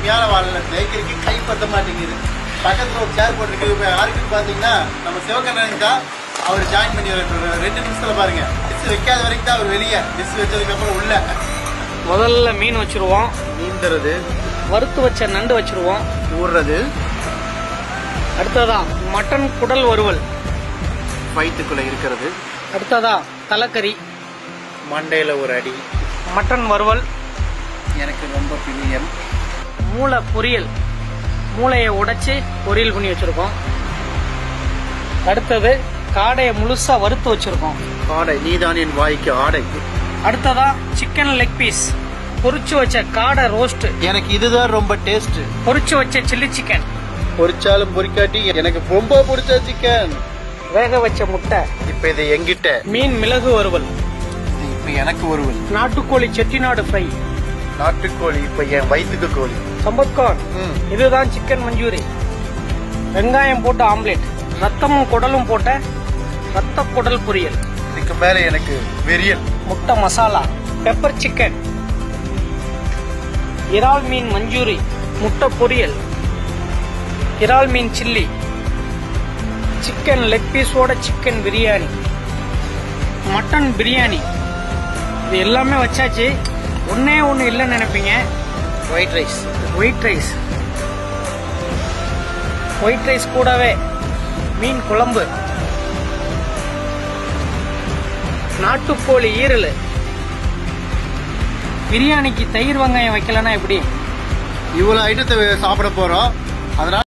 அருமையான வாழை தேய்க்கிறதுக்கு கை பத்த மாட்டேங்குது பக்கத்துல ஒரு சேர் போட்டிருக்கு இப்போ யாருக்குன்னு பாத்தீங்கன்னா நம்ம சிவகண்ணன் தான் அவர் ஜாயின் பண்ணி வர- ரெண்டு நிமிஷத்துல பாருங்க டிஸ் வைக்காத வரைக்கும் தான் அவர் வெளியே டிஸ் வச்சதுக்கு அப்புறம் உள்ள முதல்ல மீன் வச்சிருவோம் நீந்துறது வறுத்து வச்ச நண்டு வச்சிருவோம் ஊடுறது அடுத்ததா மட்டன் குடல் வறுவல் வயிற்றுக்குள்ள இருக்கிறது அடுத்ததா தலைக்கறி மண்டையில ஒரு அடி மட்டன் வறுவல் எனக்கு ரொம்ப பிரியம் மூளை பொரியல் மூளையை உடைச்சு பொரியல் பண்ணி வச்சிருக்கோம் அடுத்தது காடையை முழுசா வறுத்து வச்சிருக்கோம் ஆடை நீதான் என் வாய்க்கு ஆடை அடுத்ததா சிக்கன் லெக் பீஸ் பொரிச்சு வச்ச காடை ரோஸ்ட் எனக்கு இதுதான் ரொம்ப டேஸ்ட் பொரிச்சு வச்ச சில்லி சிக்கன் பொரிச்சாலும் பொரிக்காட்டி எனக்கு ரொம்ப பிடிச்ச சிக்கன் வேக வச்ச முட்டை இப்ப இது எங்கிட்ட மீன் மிளகு வறுவல் இது இப்ப எனக்கு ஒருவல் நாட்டுக்கோழி செட்டிநாடு ஃப்ரை நாட்டுக்கோழி இப்ப என் வயிற்றுக்கு கோழி சம்பத்கான் ம். இதுதான் சிக்கன் மஞ்சூரி வெங்காயம் போட்ட ஆம்லெட் ரத்தமும் குடலும் போட்ட ரத்த குடல் பொரியல் இதுக்கு மேல எனக்கு வெறியல் முட்டை மசாலா பெப்பர் சிக்கன் இறால் மீன் மஞ்சூரி முட்டை பொரியல் இறால் மீன் சில்லி சிக்கன் லெக் பீஸோட சிக்கன் பிரியாணி மட்டன் பிரியாணி இது எல்லாமே வச்சாச்சு ஒன்னே ஒன்று இல்லைன்னு நினைப்பீங்க white rice white rice white rice கூடவே மீன் குழம்பு நாட்டுக்கோழி ஈரல் பிரியாணிக்கு தயிர் வெங்காயம் வைக்கலன்னா எப்படி இவ்வளவு ஐட்டத்தை சாப்பிட போறோம் அதனால